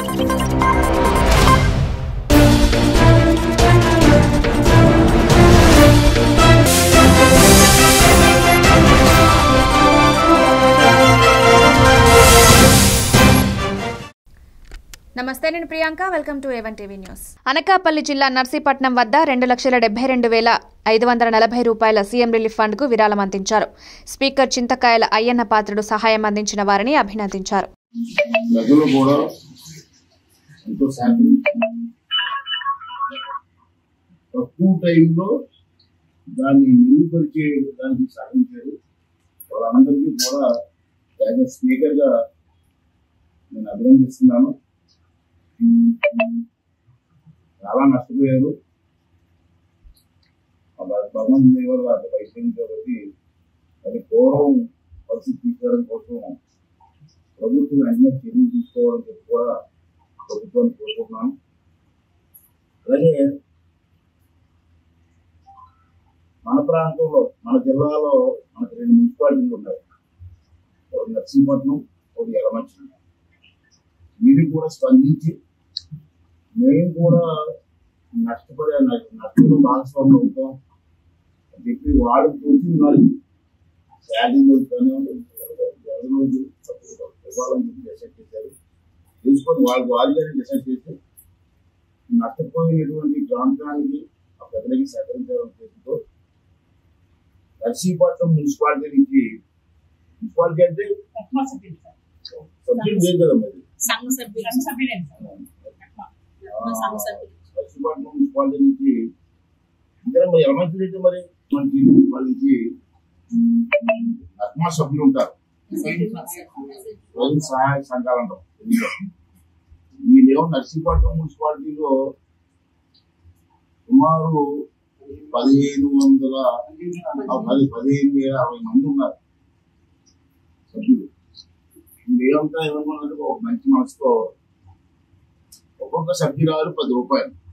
నమస్తే నేను Priyanka welcome to A one TV news Anakapalli జిల్లా నర్సీపట్నం వద్ద రెండు లక్షల డెబ్బై రెండు వేల ఐదు వందల నలభై రూపాయల సీఎం రిలీఫ్ ఫండ్ కు విరాళం అందించారు స్పీకర్ చింతకాయల అయ్యన్న పాత్రుడు సహాయం అందించిన వారిని అభినందించారు ప్రజలు కూడా ఎంతో సహకరించి తక్కువ టైంలో దాన్ని మెరుగుపరిచే దానికి సాధించారు వాళ్ళందరికీ కూడా యాజ్ స్పీకర్ గా నేను అభినందిస్తున్నాను చాలా నష్టపోయారు ఆ భగ- భగవంతుని వల్ల అంత అయిపోయింది కాబట్టి అది పూర్వం పరిస్థితి తీసుకోవడం కోసం ప్రభుత్వం వెంటనే చర్యలు తీసుకోవాలని చెప్పి కూడా ప్రభుత్వాన్ని కోరుకుంటున్నాను అలాగే మన ప్రాంతంలో మన జిల్లాలో మనకు రెండు మున్సిపాలిటీలు ఉన్నాయి ఒకటి నర్సీపట్నం ఒకటి యలమంచి వీరు కూడా స్పందించి మేము కూడా నష్టపడే నష్ట- నష్టంలో భాగస్వాములు అవుతాం అని చెప్పి వాళ్ళు తోచిన వారికి శాలరీ రోజు కానివ్వండి ఎవరి రోజు ఇవ్వాలని చెప్పి డిసైడ్ చేశారు తీసుకొని వాళ్ళు వాళ్ళని డిసైడ్ చేసి నష్టపోయినటువంటి ప్రాంతానికి ఆ ప్రజలకి సహకరించాలని చెప్పితో నర్సీపట్నం మున్సిపాలిటీ నుంచి మున్సిపాలిటీ అంటే సబ్జెక్ట్ లేదు కదా మరి సంఘ సభ్యులు సభ్యులే సంఘ సభ్యులు నర్సీపట్నం మున్సిపాలిటీ నుంచి ఇంకా మరి ఎలమంచి అయితే మరి మనకి మున్సిపాలిటీ నుంచి అత్మా సభ్యులు ఉంటారు స్వయం సహాయ సంఘాలు అంటాం తెలుగులో. వీళ్ళేమో నర్సీపట్నం మున్సిపాలిటీలో సుమారు పదిహేను వందల ఆ పది పదిహేను వేల అరవై మంది ఉన్నారు సభ్యులు వీళ్ళేమంతా ఏమనుకున్నారు ఒక మంచి మనసుతో ఒక్కొక్క సభ్యురాలు పది రూపాయలు